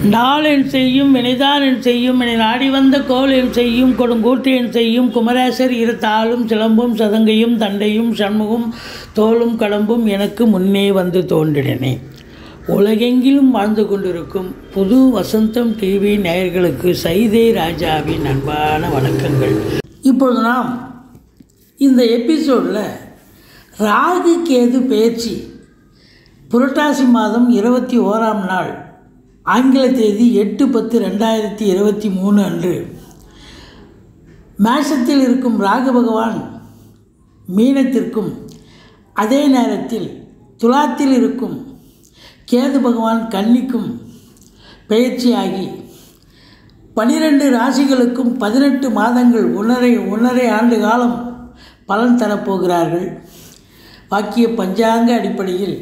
நாளென் செய்யும் வினைதானென் செய்யும் என நாடி வந்த கோலென் செய்யும் கொடுங்கூற்றேன் செய்யும் குமரேசர் இருத்தாலும் சிலம்பும் சதங்கையும் தண்டையும் சண்முகம் தோளும் கடம்பும் எனக்கு முன்னே வந்து தோன்றினனே உலகெங்கிலும் வாழ்ந்து கொண்டிருக்கும் புது வசந்தம் டிவி நேயர்களுக்கு சைதே ராஜாவின் அன்பான வணக்கங்கள் இப்பொழுது நாம் இந்த எபிசோடில் ராகு கேது பயிற்சி புரட்டாசி மாதம் இருபத்தி ஓராம் நாள் ஆங்கில தேதி எட்டு பத்து ரெண்டாயிரத்தி இருபத்தி மூணு அன்று மேஷத்தில் இருக்கும் ராகு பகவான் மீனத்திற்கும் அதே நேரத்தில் துலாத்தில் இருக்கும் கேது பகவான் கன்னிக்கும் பயிற்சியாகி பனிரெண்டு ராசிகளுக்கும் பதினெட்டு மாதங்கள் ஒன்றரை ஒன்றரை ஆண்டு காலம் பலன் தரப்போகிறார்கள் வாக்கிய பஞ்சாங்க அடிப்படையில்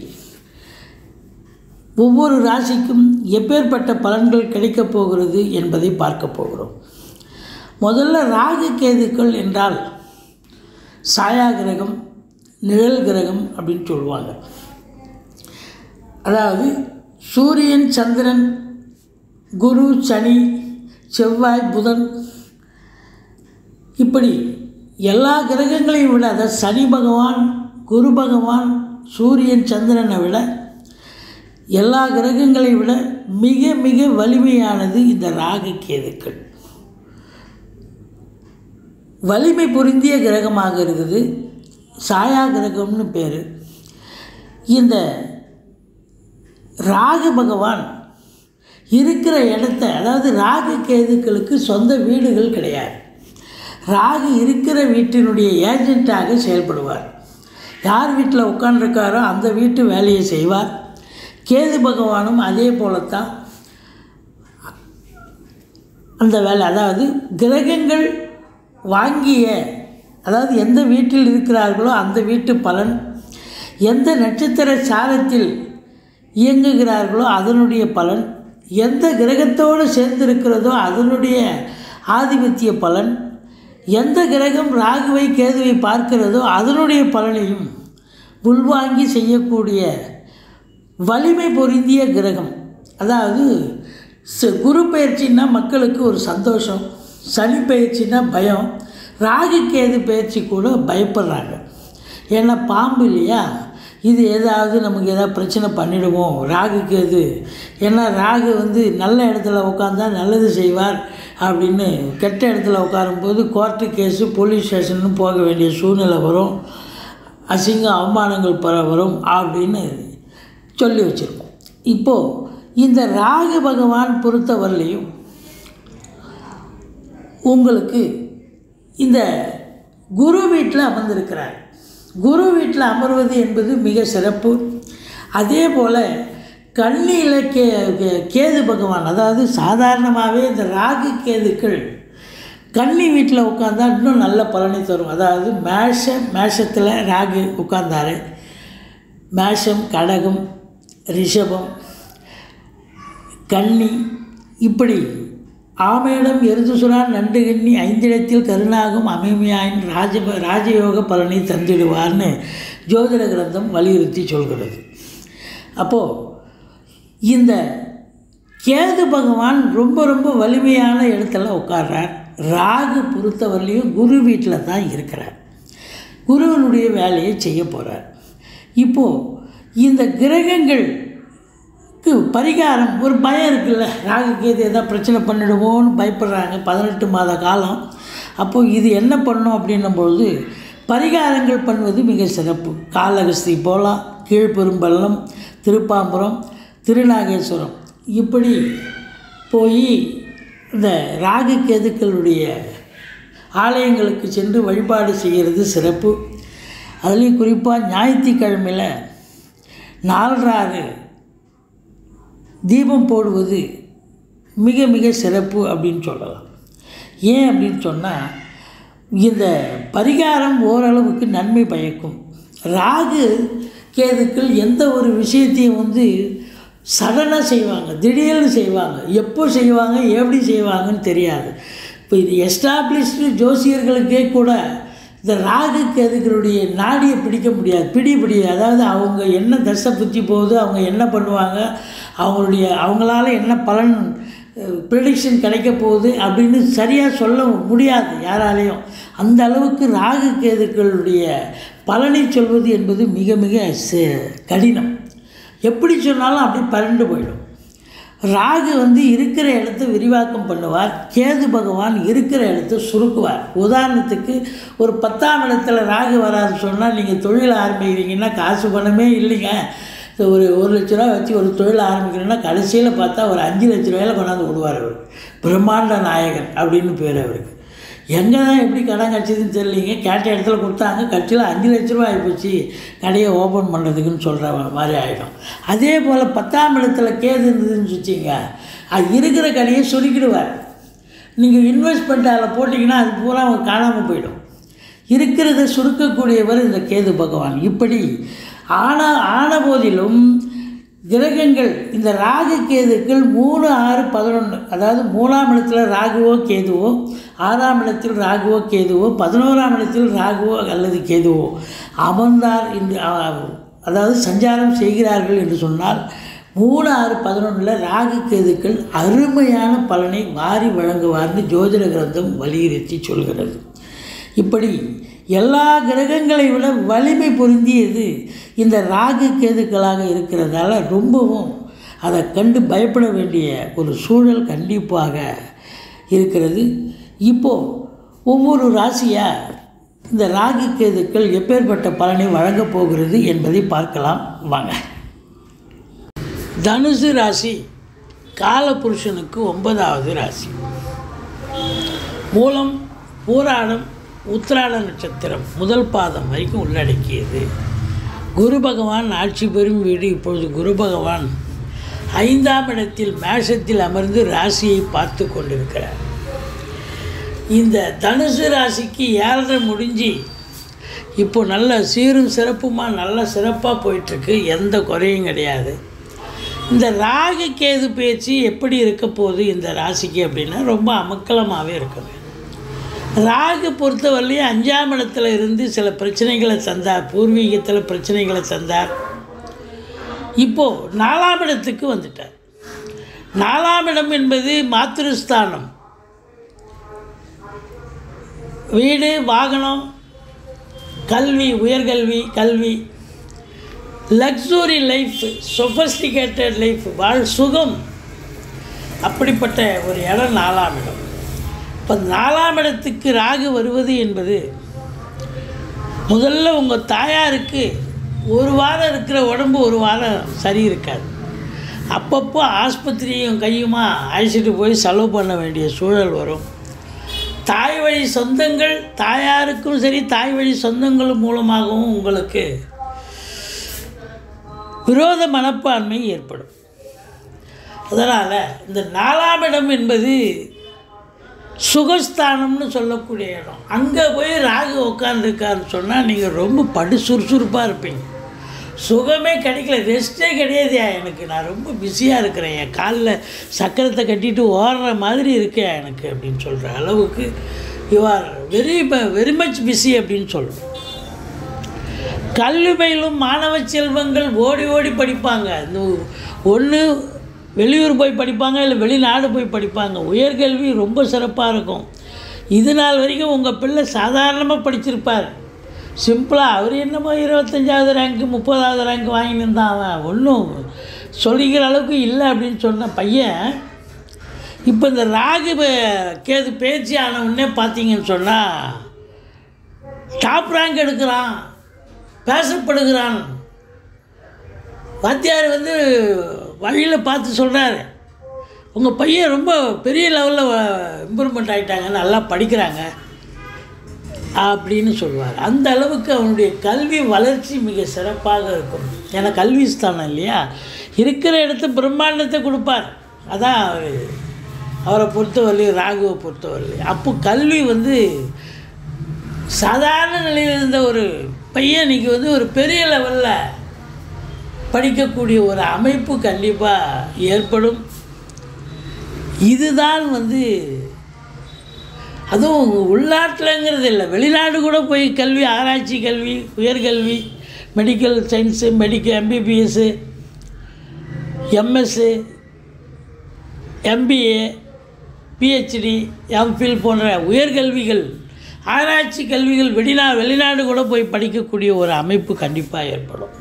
ஒவ்வொரு ராசிக்கும் எப்பேற்பட்ட பலன்கள் கிடைக்கப் போகிறது என்பதை பார்க்க போகிறோம் முதல்ல ராகு கேதுக்கள் என்றால் சாயா கிரகம் நிழல் கிரகம் அப்படின்னு சொல்லுவாங்க அதாவது சூரியன் சந்திரன் குரு சனி செவ்வாய் புதன் இப்படி எல்லா கிரகங்களையும் விட அதாவது சனி பகவான் குரு பகவான் சூரியன் சந்திரனை விட எல்லா கிரகங்களை விட மிக மிக வலிமையானது இந்த ராகு கேதுக்கள் வலிமை பொருந்திய கிரகமாக இருக்குது சாயா கிரகம்னு பேர் இந்த ராகு பகவான் இருக்கிற இடத்த அதாவது ராகு கேதுக்களுக்கு சொந்த வீடுகள் கிடையாது ராகு இருக்கிற வீட்டினுடைய ஏஜெண்ட்டாக செயல்படுவார் யார் வீட்டில் உட்காண்டிருக்காரோ அந்த வீட்டு வேலையை செய்வார் கேது பகவானும் அதே போலத்தான் அந்த வேலை அதாவது கிரகங்கள் வாங்கிய அதாவது எந்த வீட்டில் இருக்கிறார்களோ அந்த வீட்டு பலன் எந்த நட்சத்திர சாரத்தில் இயங்குகிறார்களோ அதனுடைய பலன் எந்த கிரகத்தோடு சேர்ந்திருக்கிறதோ அதனுடைய ஆதிபத்திய பலன் எந்த கிரகம் ராகுவை கேதுவை பார்க்கிறதோ அதனுடைய பலனையும் உள்வாங்கி செய்யக்கூடிய வலிமை பொருந்திய கிரகம் அதாவது ச- குரு பயிற்சின்னா மக்களுக்கு ஒரு சந்தோஷம் சனி பயிற்சின்னா பயம் ராகு கேது பயிற்சி கூட பயப்படுறாங்க ஏன்னா பாம்பு இல்லையா இது ஏதாவது நமக்கு ஏதாவது பிரச்சனை பண்ணிடுவோம் ராகு கேது ஏன்னா ராகு வந்து நல்ல இடத்துல உட்காந்தா நல்லது செய்வார் அப்படின்னு கெட்ட இடத்துல உட்காரும்போது கோர்ட்டு கேஸு போலீஸ் ஸ்டேஷன்னு போக வேண்டிய சூழ்நிலை வரும் அசிங்க அவமானங்கள் பெற வரும் அப்படின்னு சொல்லி வச்சுருக்கோம் இப்போது இந்த ராகு பகவான் பொறுத்தவரையிலையும் உங்களுக்கு இந்த குரு வீட்டில் அமர்ந்திருக்கிறார் குரு வீட்டில் அமர்வது என்பது மிக சிறப்பு அதே போல் கண்ணியில் கே கே- கேது பகவான் அதாவது சாதாரணமாகவே இந்த ராகு கேதுக்கள் கன்னி வீட்டில் உட்காந்தா இன்னும் நல்ல பலனை தரும் அதாவது மேஷ மேஷத்தில் ராகு உட்கார்ந்தாரு மேஷம் கடகம் ரிஷபம் கன்னி இப்படி ஆமேடம் எருதுசுரான் நண்டு கன்னி ஐந்திடத்தில் கருணாகும் அமைமையாயின் ராஜ ராஜயோக பலனை தந்திடுவார்னு ஜோதிட கிரந்தம் வலியுறுத்தி சொல்கிறது அப்போது இந்த கேது பகவான் ரொம்ப ரொம்ப வலிமையான இடத்துல உட்கார்றார் ராகு பொறுத்தவரையிலையும் குரு வீட்டில் தான் இருக்கிறார் குருவனுடைய வேலையை செய்ய போகிறார் இப்போது இந்த கிரகங்களுக்கு பரிகாரம் ஒரு பயம் இருக்குல்ல ராகு கேது எதாவது பிரச்சனை பண்ணிடுவோன்னு பயப்படுறாங்க பதினெட்டு மாத காலம் அப்போது இது என்ன பண்ணும் அப்படின்னும் பொழுது பரிகாரங்கள் பண்ணுவது மிக சிறப்பு காலகஸ்தி போகலாம் கீழ்பெரும்பள்ளம் திருப்பாம்புரம் திருநாகேஸ்வரம் இப்படி போய் இந்த ராகு கேதுக்களுடைய ஆலயங்களுக்கு சென்று வழிபாடு செய்கிறது சிறப்பு அதுலேயும் குறிப்பாக ஞாயிற்றுக்கிழமையில் நாலராறு தீபம் போடுவது மிக மிக சிறப்பு அப்படின்னு சொல்லலாம் ஏன் அப்படின்னு சொன்னால் இந்த பரிகாரம் ஓரளவுக்கு நன்மை பயக்கும் ராகு கேதுக்கள் எந்த ஒரு விஷயத்தையும் வந்து சடனாக செய்வாங்க திடீர்னு செய்வாங்க எப்போ செய்வாங்க எப்படி செய்வாங்கன்னு தெரியாது இப்போ இது எஸ்டாப்ளிஷ்டு ஜோசியர்களுக்கே கூட இந்த ராகு கேதுகளுடைய நாடியை பிடிக்க முடியாது பிடி முடியாது அதாவது அவங்க என்ன தசை புத்தி போகுது அவங்க என்ன பண்ணுவாங்க அவங்களுடைய அவங்களால என்ன பலன் ப்ரிடிக்ஷன் கிடைக்க போகுது அப்படின்னு சரியாக சொல்ல முடியாது யாராலையும் அந்த அளவுக்கு ராகு கேதுக்களுடைய பலனை சொல்வது என்பது மிக மிக ச- கடினம் எப்படி சொன்னாலும் அப்படி பரண்டு போயிடும் ராகு வந்து இருக்கிற இடத்த விரிவாக்கம் பண்ணுவார் கேது பகவான் இருக்கிற இடத்த சுருக்குவார் உதாரணத்துக்கு ஒரு பத்தாம் இடத்துல ராகு வராது சொன்னால் நீங்கள் தொழில் ஆரம்பிக்கிறீங்கன்னா காசு பணமே இல்லைங்க இந்த ஒரு ஒரு லட்ச ரூபா வச்சு ஒரு தொழில் ஆரம்பிக்கிறீங்கன்னா கடைசியில் பார்த்தா ஒரு அஞ்சு லட்ச ரூபாயில கொண்டாந்து விடுவார் அவர் பிரம்மாண்ட நாயகன் அப்படின்னு பேர் அவருக்கு எங்கே தான் எப்படி கடன் கட்சிதுன்னு தெரியலிங்க கேட்ட இடத்துல கொடுத்தாங்க கட்சியில் அஞ்சு லட்ச ரூபா ஆகிப்போச்சு கடையை ஓப்பன் பண்ணுறதுக்குன்னு சொல்கிற மாதிரி ஆகிடும் அதே போல் பத்தாம் இடத்துல கேது இருந்ததுன்னு வச்சிங்க அது இருக்கிற கடையை சுருக்கிடுவார் நீங்கள் இன்வெஸ்ட்மெண்ட் அதில் போட்டிங்கன்னா அது பூரா அவங்க காணாமல் போயிடும் இருக்கிறத சுருக்கக்கூடியவர் இந்த கேது பகவான் இப்படி ஆன ஆன போதிலும் கிரகங்கள் இந்த ராகு கேதுக்கள் மூணு ஆறு பதினொன்று அதாவது மூணாம் இடத்துல ராகுவோ கேதுவோ ஆறாம் இடத்தில் ராகுவோ கேதுவோ பதினோராம் இடத்தில் ராகுவோ அல்லது கேதுவோ அமர்ந்தார் என்று அ- அதாவது சஞ்சாரம் செய்கிறார்கள் என்று சொன்னால் மூணு ஆறு பதினொன்றில் ராகு கேதுக்கள் அருமையான பலனை வாரி வழங்குவார்னு ஜோதிட கிரந்தம் வலியுறுத்தி சொல்கிறது இப்படி எல்லா கிரகங்களை விட வலிமை பொருந்தியது இந்த ராகு கேதுக்களாக இருக்கிறதால ரொம்பவும் அதை கண்டு பயப்பட வேண்டிய ஒரு சூழல் கண்டிப்பாக இருக்கிறது இப்போது ஒவ்வொரு ராசியாக இந்த ராகு கேதுக்கள் எப்பேற்பட்ட பலனை வழங்கப் போகிறது என்பதை பார்க்கலாம் வாங்க தனுசு ராசி காலபுருஷனுக்கு ஒன்பதாவது ராசி மூலம் பூராடம் உத்திராட நட்சத்திரம் முதல் பாதம் வரைக்கும் உள்ளடக்கியது குரு பகவான் ஆட்சி பெறும் வீடு இப்பொழுது குரு பகவான் ஐந்தாம் இடத்தில் மேஷத்தில் அமர்ந்து ராசியை பார்த்து கொண்டிருக்கிறார் இந்த தனுசு ராசிக்கு ஏழரை முடிஞ்சு இப்போ நல்ல சீரும் சிறப்புமா நல்ல சிறப்பாக போயிட்டுருக்கு எந்த குறையும் கிடையாது இந்த ராகு கேது பேச்சு எப்படி இருக்க போகுது இந்த ராசிக்கு அப்படின்னா ரொம்ப அமக்கலமாகவே இருக்குது ராகு பொறுத்தவரையிலையும் அஞ்சாம் இடத்துல இருந்து சில பிரச்சனைகளை தந்தார் பூர்வீகத்தில் பிரச்சனைகளை தந்தார் இப்போது நாலாம் இடத்துக்கு வந்துட்டார் நாலாம் இடம் என்பது மாத்திருஸ்தானம் வீடு வாகனம் கல்வி உயர்கல்வி கல்வி லக்ஸுரி லைஃப் சொஃபஸ்டிகேட்டட் லைஃப் வாழ் சுகம் அப்படிப்பட்ட ஒரு இடம் நாலாம் இடம் இப்போ நாலாம் இடத்துக்கு ராகு வருவது என்பது முதல்ல உங்கள் தாயாருக்கு ஒரு வாரம் இருக்கிற உடம்பு ஒரு வாரம் சரி இருக்காது அப்பப்போ ஆஸ்பத்திரியும் கையுமா அழைச்சிட்டு போய் செலவு பண்ண வேண்டிய சூழல் வரும் தாய் வழி சொந்தங்கள் தாயாருக்கும் சரி தாய் வழி சொந்தங்கள் மூலமாகவும் உங்களுக்கு விரோத மனப்பான்மை ஏற்படும் அதனால் இந்த நாலாம் இடம் என்பது சுகஸ்தானம்னு சொல்லக்கூடிய இடம் அங்கே போய் ராகு உட்காந்துருக்காருன்னு சொன்னால் நீங்கள் ரொம்ப படு சுறுசுறுப்பாக இருப்பீங்க சுகமே கிடைக்கல ரெஸ்ட்டே கிடையாதுயா எனக்கு நான் ரொம்ப பிஸியாக இருக்கிறேன் என் காலில் சக்கரத்தை கட்டிட்டு ஓடுற மாதிரி இருக்கேன் எனக்கு அப்படின்னு சொல்கிற அளவுக்கு you are very very much busy அப்படின்னு சொல்கிறோம் கல்வி பயிலும் மாணவ செல்வங்கள் ஓடி ஓடி படிப்பாங்க இந்த ஒன்று வெளியூர் போய் படிப்பாங்க இல்லை வெளிநாடு போய் படிப்பாங்க உயர்கல்வி ரொம்ப சிறப்பாக இருக்கும் இது நாள் வரைக்கும் உங்கள் பிள்ளை சாதாரணமாக படிச்சிருப்பார் சிம்பிளாக அவர் என்னமோ இருபத்தஞ்சாவது ரேங்க்கு முப்பதாவது ரேங்க் வாங்கியிருந்தான் அவன் ஒன்றும் சொல்லிக்கிற அளவுக்கு இல்லை அப்படின்னு சொன்ன பையன் இப்போ இந்த ராகு பே- கேது பேச்சு ஆன உடனே பார்த்தீங்கன்னு சொன்னால் டாப் ரேங்க் எடுக்கிறான் பேசப்படுகிறான் வாத்தியார் வந்து வழியில் பார்த்து சொல்கிறாரு உங்கள் பையன் ரொம்ப பெரிய லெவலில் இம்ப்ரூவ்மெண்ட் ஆகிட்டாங்க நல்லா படிக்கிறாங்க அப்படின்னு சொல்லுவார் அந்த அளவுக்கு அவனுடைய கல்வி வளர்ச்சி மிக சிறப்பாக இருக்கும் ஏன்னா கல்வி ஸ்தானம் இல்லையா இருக்கிற இடத்த பிரம்மாண்டத்தை கொடுப்பார் அதான் அவரு- அவரை பொறுத்தவரையிலும் ராகுவை பொறுத்தவரையிலும் அப்போ கல்வி வந்து சாதாரண நிலையில் இருந்த ஒரு பையன் இன்னைக்கு வந்து ஒரு பெரிய லெவலில் படிக்கக்கூடிய ஒரு அமைப்பு கண்டிப்பாக ஏற்படும் இதுதான் வந்து அதுவும் உள்நாட்டில்ங்கிறது இல்லை வெளிநாடு கூட போய் கல்வி ஆராய்ச்சி கல்வி உயர்கல்வி medical science medical MBBS MS MBA PhD MPhil போன்ற உயர்கல்விகள் ஆராய்ச்சி கல்விகள் வெளிநா வெளிநாடு கூட போய் படிக்கக்கூடிய ஒரு அமைப்பு கண்டிப்பாக ஏற்படும்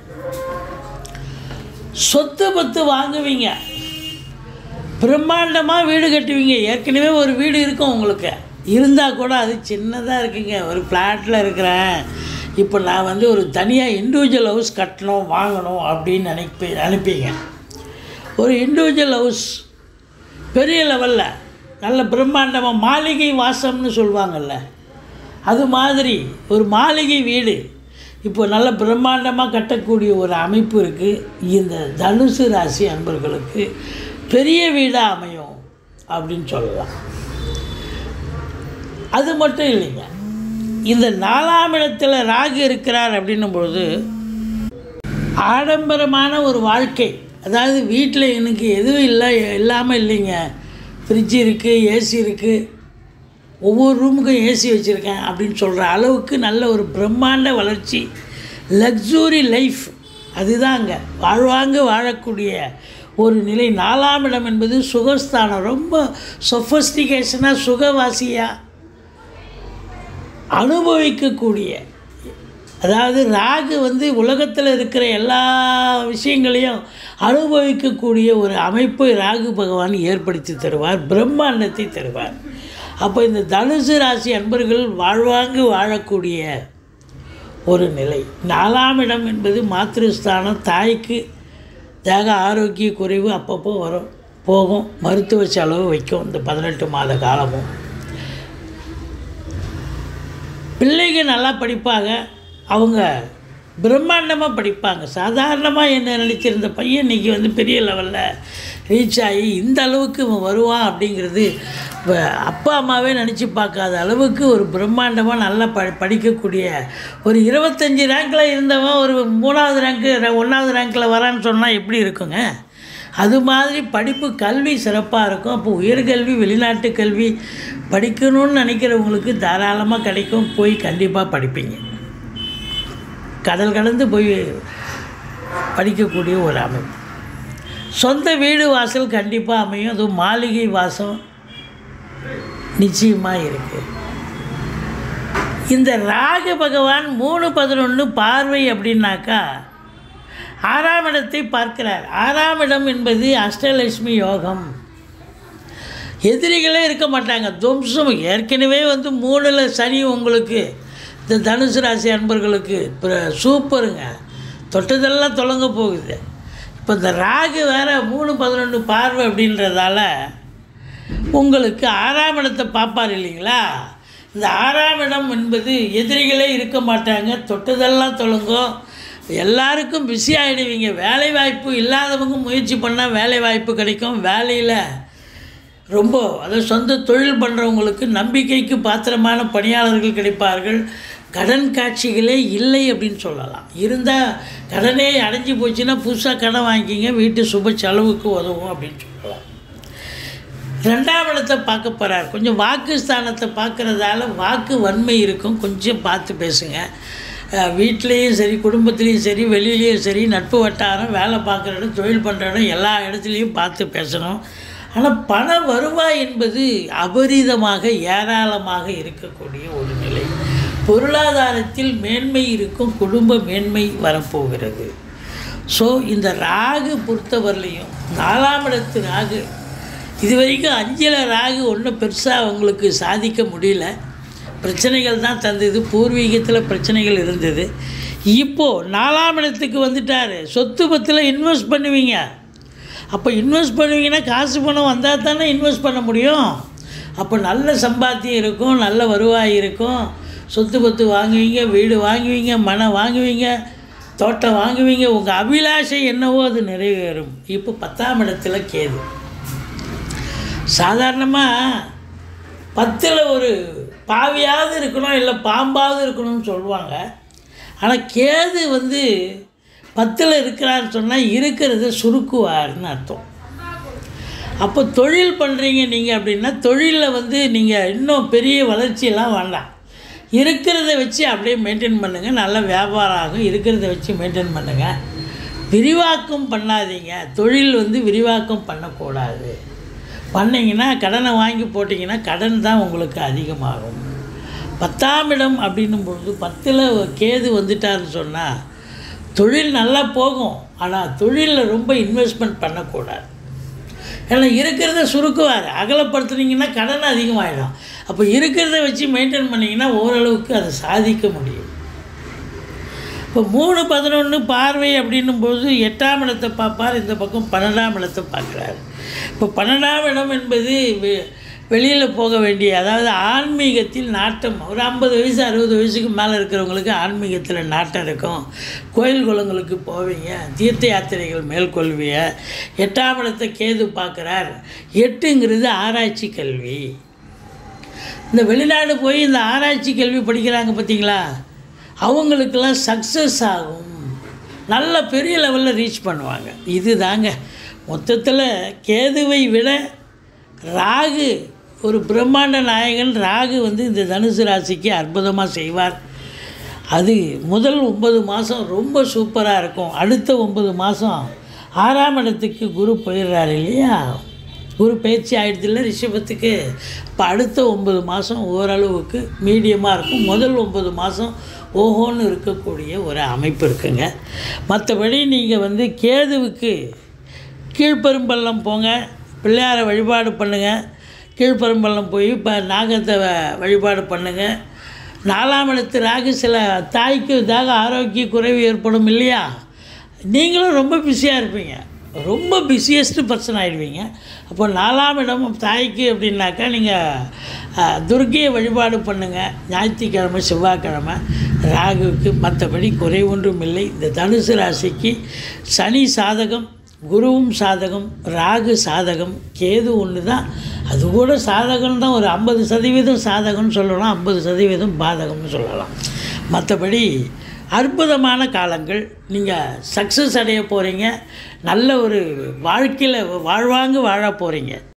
சொத்து பத்து வாங்குவீங்க பிரம்மாண்டமாக வீடு கட்டுவீங்க ஏற்கனவே ஒரு வீடு இருக்கும் உங்களுக்கு இருந்தால் கூட அது சின்னதாக இருக்குங்க ஒரு ஃப்ளாட்டில் இருக்கிறேன் இப்போ நான் வந்து ஒரு தனியாக இண்டிவிஜுவல் ஹவுஸ் கட்டணும் வாங்கணும் அப்படின்னு நினைப்பி அனுப்பிங்க ஒரு இண்டிவிஜுவல் ஹவுஸ் பெரிய லெவலில் நல்ல பிரம்மாண்டமாக மாளிகை வாசம்னு சொல்லுவாங்கல்ல அது மாதிரி ஒரு மாளிகை வீடு இப்போ நல்ல பிரம்மாண்டமாக கட்டக்கூடிய ஒரு அமைப்பு இருக்குது இந்த தனுசு ராசி அன்பர்களுக்கு பெரிய வீடாக அமையும் அப்படின்னு சொல்லலாம் அது மட்டும் இல்லைங்க இந்த நாலாம் இடத்துல ராகு இருக்கிறார் அப்படின்னும் பொழுது ஆடம்பரமான ஒரு வாழ்க்கை அதாவது வீட்டில் எனக்கு எதுவும் இல்லை இல்லாமல் இல்லைங்க ஃப்ரிட்ஜ் இருக்குது ஏசி இருக்குது ஒவ்வொரு ரூமுக்கும் ஏசி வச்சுருக்கேன் அப்படின்னு சொல்கிற அளவுக்கு நல்ல ஒரு பிரம்மாண்ட வளர்ச்சி லக்ஸூரி லைஃப் அதுதாங்க வாழ்வாங்க வாழக்கூடிய ஒரு நிலை நாலாம் இடம் என்பது சுகஸ்தானம் ரொம்ப சொஃபஸ்டிகேஷனாக சுகவாசியாக அனுபவிக்கக்கூடிய அதாவது ராகு வந்து உலகத்தில் இருக்கிற எல்லா விஷயங்களையும் அனுபவிக்கக்கூடிய ஒரு அமைப்பை ராகு பகவான் ஏற்படுத்தி தருவார் பிரம்மாண்டத்தை தருவார் அப்போ இந்த தனுசு ராசி அன்பர்கள் வாழ்வாங்கு வாழக்கூடிய ஒரு நிலை நாலாம் இடம் என்பது மாத்திருஸ்தானம் தாய்க்கு தேக ஆரோக்கிய குறைவு அப்பப்போ வரும் போகும் மருத்துவ செலவு வைக்கும் இந்த பதினெட்டு மாத காலமும் பிள்ளைங்க நல்லா படிப்பாங்க அவங்க பிரம்மாண்டமாக படிப்பாங்க சாதாரணமாக என்ன நினச்சிருந்த பையன் இன்றைக்கி வந்து பெரிய லெவலில் ரீச் ஆகி இந்த அளவுக்கு இவன் வருவான் அப்படிங்கிறது இப்போ அப்பா அம்மாவே நினச்சி பார்க்காத அளவுக்கு ஒரு பிரம்மாண்டமாக நல்லா ப படிக்கக்கூடிய ஒரு இருபத்தஞ்சி ரேங்கில் இருந்தவன் ஒரு மூணாவது ரேங்க்கு ஒன்றாவது ரேங்கில் வரான்னு சொன்னால் எப்படி இருக்குங்க அது மாதிரி படிப்பு கல்வி சிறப்பாக இருக்கும் அப்போ உயர்கல்வி வெளிநாட்டு கல்வி படிக்கணும்னு நினைக்கிறவங்களுக்கு தாராளமாக கிடைக்கும் போய் கண்டிப்பாக படிப்பீங்க கடல் கடந்து போய் படிக்கக்கூடிய ஒரு அமைப்பு சொந்த வீடு வாசல் கண்டிப்பாக அமையும் அதுவும் மாளிகை வாசம் நிச்சயமாக இருக்குது இந்த ராக பகவான் மூணு பதினொன்று பார்வை அப்படின்னாக்கா ஆறாம் இடத்தை பார்க்கிறார் ஆறாம் இடம் என்பது அஷ்டலட்சுமி யோகம் எதிரிகளே இருக்க மாட்டாங்க துவம்சம் ஏற்கனவே வந்து மூணில் சனி உங்களுக்கு இந்த தனுசு ராசி அன்பர்களுக்கு இப்போ சூப்பருங்க தொட்டதெல்லாம் தொடங்க போகுது இப்போ இந்த ராகு வேறு மூணு பதினொன்று பார்வை அப்படின்றதால உங்களுக்கு ஆறாம் இடத்தை பார்ப்பார் இல்லைங்களா இந்த ஆறாம் இடம் என்பது எதிரிகளே இருக்க மாட்டாங்க தொட்டதெல்லாம் தொடங்கும் எல்லாருக்கும் பிஸி ஆகிடுவீங்க வேலை வாய்ப்பு இல்லாதவங்க முயற்சி பண்ணால் வேலை வாய்ப்பு கிடைக்கும் வேலையில் ரொம்ப அதாவது சொந்த தொழில் பண்ணுறவங்களுக்கு நம்பிக்கைக்கு பாத்திரமான பணியாளர்கள் கிடைப்பார்கள் கடன் காட்சிகளே இல்லை அப்படின்னு சொல்லலாம் இருந்தால் கடனே அடைஞ்சு போச்சுன்னா புதுசாக கடன் வாங்கிக்கிங்க வீட்டு சுப செலவுக்கு உதவும் அப்படின்னு சொல்லலாம் ரெண்டாம் இடத்தை பார்க்க போகிறார் கொஞ்சம் வாக்கு ஸ்தானத்தை பார்க்குறதால வாக்கு வன்மை இருக்கும் கொஞ்சம் பார்த்து பேசுங்க அஹ் வீட்லேயும் சரி குடும்பத்துலேயும் சரி வெளியிலையும் சரி நட்பு வட்டாரம் வேலை பார்க்குற இடம் தொழில் பண்ணுற இடம் எல்லா இடத்துலையும் பார்த்து பேசணும் ஆனால் பண வருவாய் என்பது அபரிதமாக ஏராளமாக இருக்கக்கூடிய ஒரு நிலை பொருளாதாரத்தில் மேன்மை இருக்கும் குடும்ப மேன்மை வரப்போகிறது ஸோ இந்த ராகு பொறுத்தவரையிலையும் நாலாம் இடத்து ராகு இது வரைக்கும் அஞ்சில் ராகு ஒன்றும் பெருசாக அவங்களுக்கு சாதிக்க முடியல பிரச்சனைகள் தான் தந்தது பூர்வீகத்தில் பிரச்சனைகள் இருந்தது இப்போது நாலாம் இடத்துக்கு வந்துட்டார் சொத்து பத்தில் இன்வெஸ்ட் பண்ணுவீங்க அப்போ இன்வெஸ்ட் பண்ணுவீங்கன்னா காசு பணம் வந்தால் தானே இன்வெஸ்ட் பண்ண முடியும் அப்போ நல்ல சம்பாத்தியம் இருக்கும் நல்ல வருவாய் இருக்கும் சொத்து பத்து வாங்குவீங்க வீடு வாங்குவீங்க மனம் வாங்குவீங்க தோட்டம் வாங்குவீங்க உங்கள் அபிலாஷை என்னவோ அது நிறைவேறும் இப்போ பத்தாம் இடத்துல கேது சாதாரணமாக பத்தில் ஒரு பாவியாவது இருக்கணும் இல்லை பாம்பாவது இருக்கணும்னு சொல்லுவாங்க ஆனால் கேது வந்து பத்தில் இருக்கிறான்னு சொன்னால் இருக்கிறத சுருக்குவார்னு அர்த்தம் அப்போ தொழில் பண்ணுறீங்க நீங்கள் அப்படின்னா தொழிலில் வந்து நீங்கள் இன்னும் பெரிய வளர்ச்சியெல்லாம் வேண்டாம் இருக்கிறத வச்சு அப்படியே மெயின்டைன் பண்ணுங்கள் நல்ல வியாபாரம் ஆகும் இருக்கிறத வச்சு மெயின்டைன் பண்ணுங்கள் விரிவாக்கம் பண்ணாதீங்க தொழில் வந்து விரிவாக்கம் பண்ணக்கூடாது பண்ணிங்கன்னா கடனை வாங்கி போட்டிங்கன்னா கடன் தான் உங்களுக்கு அதிகமாகும் பத்தாம் இடம் அப்படின்னும் பொழுது பத்தில் கேது வந்துட்டாருன்னு சொன்னால் தொழில் நல்லா போகும் ஆனால் தொழிலில் ரொம்ப இன்வெஸ்ட்மெண்ட் பண்ணக்கூடாது ஏன்னா இருக்கிறத சுருக்குவார் அகலப்படுத்துனீங்கன்னா கடன் அதிகமாகிடும் அப்போ இருக்கிறத வச்சு மெயின்டைன் பண்ணிங்கன்னா ஓரளவுக்கு அதை சாதிக்க முடியும் இப்போ மூணு பதினொன்று பார்வை அப்படின்னும் போது எட்டாம் இடத்தை பார்ப்பார் இந்த பக்கம் பன்னெண்டாம் இடத்தை பார்க்குறாரு இப்போ பன்னெண்டாம் இடம் என்பது வெ- வெளியில் போக வேண்டிய அதாவது ஆன்மீகத்தில் நாட்டம் ஒரு ஐம்பது வயசு அறுபது வயசுக்கு மேலே இருக்கிறவங்களுக்கு ஆன்மீகத்தில் நாட்டம் இருக்கும் கோயில் குளங்களுக்கு போவீங்க தீர்த்த யாத்திரைகள் மேற்கொள்வீங்க எட்டாம் இடத்தை கேது பார்க்குறார் எட்டுங்கிறது ஆராய்ச்சி கல்வி இந்த வெளிநாடு போய் இந்த ஆராய்ச்சி கல்வி படிக்கிறாங்க பார்த்தீங்களா அவங்களுக்கெல்லாம் சக்ஸஸ் ஆகும் நல்ல பெரிய லெவலில் ரீச் பண்ணுவாங்க இது தாங்க மொத்தத்தில் கேதுவை விட ராகு ஒரு பிரம்மாண்ட நாயகன் ராகு வந்து இந்த தனுசு ராசிக்கு அற்புதமாக செய்வார் அது முதல் ஒன்பது மாதம் ரொம்ப சூப்பராக இருக்கும் அடுத்த ஒன்பது மாதம் ஆறாம் இடத்துக்கு குரு போயிடுறாரு இல்லையா குரு பயிற்சி ஆயிடுதுல ரிஷபத்துக்கு இப்போ அடுத்த ஒன்பது மாதம் ஓரளவுக்கு மீடியமாக இருக்கும் முதல் ஒன்பது மாதம் ஓஹோன்னு இருக்கக்கூடிய ஒரு அமைப்பு இருக்குங்க மற்றபடி நீங்கள் வந்து கேதுவுக்கு கீழ்பெரும்பள்ளம் போங்க பிள்ளையாரை வழிபாடு பண்ணுங்கள் கீழ்பெரும்பள்ளம் போய் இப்போ நாகத்தை வ- வழிபாடு பண்ணுங்கள் நாலாம் இடத்து ராகு சில தாய்க்கு இதாக ஆரோக்கிய குறைவு ஏற்படும் இல்லையா நீங்களும் ரொம்ப பிஸியாக இருப்பீங்க ரொம்ப பிஸியஸ்ட் பர்சன் ஆகிடுவீங்க அப்போ நாலாம் இடம் தாய்க்கு அப்படின்னாக்கா நீங்கள் துர்க்கையை வழிபாடு பண்ணுங்கள் ஞாயிற்றுக்கிழமை செவ்வாய்க்கிழமை ராகுவுக்கு மற்றபடி குறை ஒன்றும் இல்லை இந்த தனுசு ராசிக்கு சனி சாதகம் குருவும் சாதகம் ராகு சாதகம் கேது ஒன்று தான் அது கூட சாதகம் தான் ஒரு ஐம்பது சதவீதம் சாதகம்னு சொல்லலாம் ஐம்பது சதவீதம் பாதகம்னு சொல்லலாம் மற்றபடி அற்புதமான காலங்கள் நீங்கள் சக்ஸஸ் அடைய போகிறீங்க நல்ல ஒரு வாழ்க்கையில் வாழ்வாங்க வாழ போகிறீங்க